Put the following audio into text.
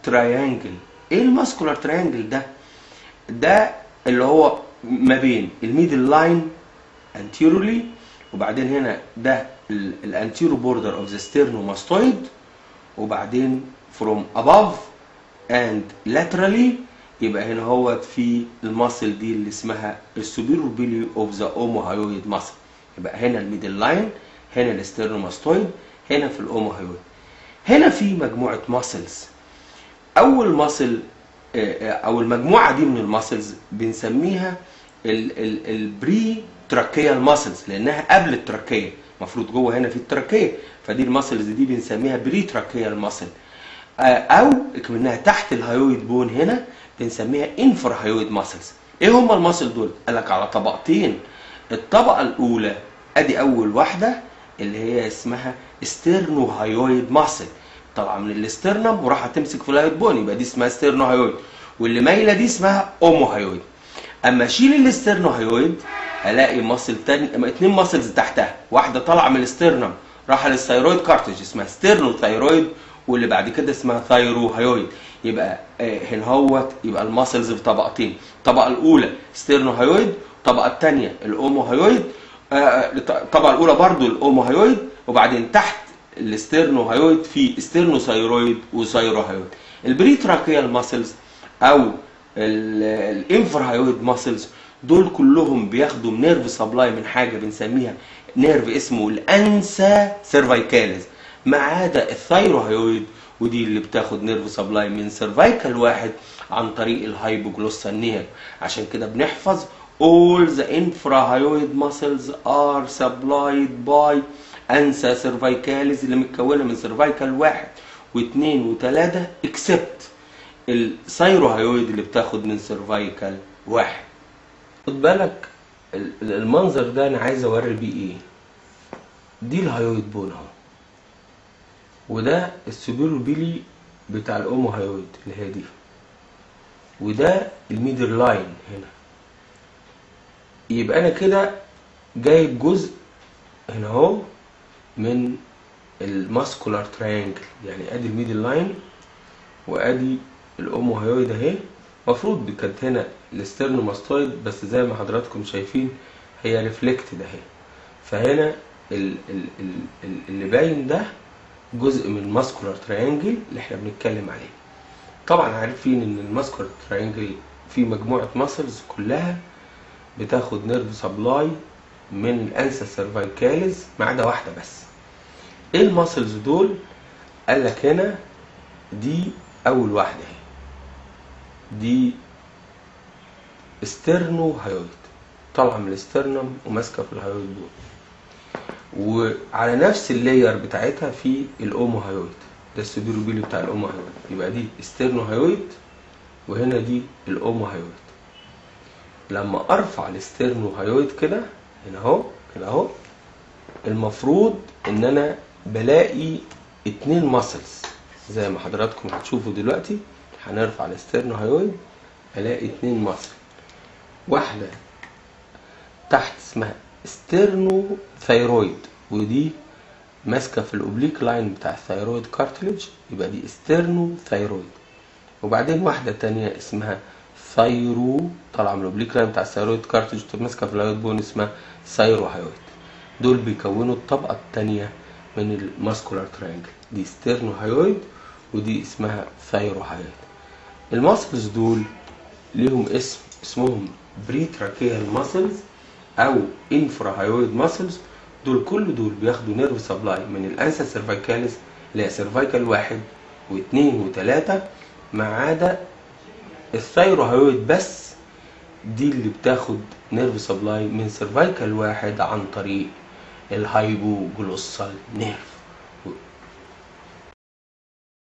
تراينجل ايه الماسكولار تراينجل ده ده اللي هو ما بين الميدل لاين anteriorly وبعدين هنا ده الانتيرو بوردر اوف ذا ستيرنوماستويد وبعدين from above and laterally يبقى هنا هو في الماسل دي اللي اسمها السوبيرو بيلي اوف ذا اوموهايويد ماسل يبقى هنا الميدل لاين هنا الاسترنوماستويد هنا في الاوموهايويد هنا في مجموعه ماسلز اول ماسل او المجموعه دي من الماسلز بنسميها البري تراكيال ماسلز لانها قبل التراكيه المفروض جوه هنا في التراكيه فدي الماسلز دي بنسميها بري تراكيال ماسل او كمنها تحت الهايويد بون هنا بنسميها انفر هايويد ماسلز ايه هم الماسل دول قال لك على طبقتين الطبقه الاولى ادي اول واحده اللي هي اسمها استرنو هايويد ماسل طالعه من الاسترنم وراح تمسك في الهايويد بون يبقى دي اسمها استرنو هايويد واللي مايله دي اسمها اومو هايويد اما اشيل الاسترنو هايويد الاقي ماسل تاني اما اتنين ماسلز تحتها واحده طالعه من الاسترنم راح للثيرويد كارتج اسمها ستيرنو ثيرويد واللي بعد كده اسمها ثايرو هايويد يبقى هنا هوت يبقى الماسلز في طبقتين الطبقه الاولى ستيرنو هايويد الطبقه الثانيه الاومو هايويد الطبقه الاولى برضو الاومو هايويد وبعدين تحت الاسترنو هايويد في استرنو ثايرويد وثايرو هايويد البريتراكيال ماسلز او الانفر هايويد ماسلز دول كلهم بياخدوا نيرف سبلاي من حاجه بنسميها نيرف اسمه الانسا سيرفايكاليز ما عدا الثايروهايويد ودي اللي بتاخد نيرف سبلاي من سيرفايكال واحد عن طريق الهايبوجلوسال نير عشان كده بنحفظ all the infrahyoid muscles are supplied by انسا سيرفايكاليز اللي متكونه من سيرفايكال واحد واثنين وثلاثه اكسبت الثايروهايويد اللي بتاخد من سيرفايكال واحد خد بالك المنظر ده انا عايز اوري بيه ايه دي الهايويد بون اهو وده السوبيرو بيلي بتاع الاومو هايويد اللي هي دي وده الميدل لاين هنا يبقى انا كده جايب جزء هنا اهو من الماسكولار تريانجل يعني ادي الميدل لاين وادي الاومو هايويد اهي المفروض كانت هنا الاسترنوماستويد بس زي ما حضراتكم شايفين هي ريفلكتد اهي فهنا ال ال ال اللي باين ده جزء من الماسكولار تريانجل اللي احنا بنتكلم عليه طبعا عارفين ان الماسكولار تريانجل فيه مجموعه ماسلز كلها بتاخد نيرف سبلاي من الانسا سيرفايكاليز ما عدا واحده بس ايه الماسلز دول قال لك هنا دي اول واحده اهي دي استرنو هايويد طالعه من الاسترنم وماسكه في الهايويد بول وعلى نفس اللاير بتاعتها في الاومو هايويد ده السوبيرو بيلي بتاع الاومو هايويد يبقى دي استرنو هايويد وهنا دي الاومو هايويد لما ارفع الاسترنو هايويد كده هنا اهو كده اهو المفروض ان انا بلاقي اتنين ماسلز زي ما حضراتكم هتشوفوا دلوقتي هنرفع الاسترنو هايويد الاقي اتنين ماسل واحده تحت اسمها ستيرنو ثايرويد ودي ماسكه في الاوبليك لاين بتاع الثايرويد كارتليج يبقى دي ستيرنو ثايرويد وبعدين واحده تانية اسمها ثايرو طالعه من الاوبليك لاين بتاع الثايرويد كارتليج ماسكه في الهايويد بون اسمها ثايرو هايويد دول بيكونوا الطبقه التانية من الماسكولار تريانجل دي ستيرنو هايويد ودي اسمها ثايرو هايويد الماسلز دول ليهم اسم اسمهم بريتراكيال ماسلز او انفرا هايويد ماسلز دول كل دول بياخدوا نيرف سبلاي من الانسا سيرفايكاليس اللي هي سيرفايكال واحد واثنين وثلاثة ما عدا الثايرو هايويد بس دي اللي بتاخد نيرف سبلاي من سيرفايكال واحد عن طريق الهايبوجلوسال نيرف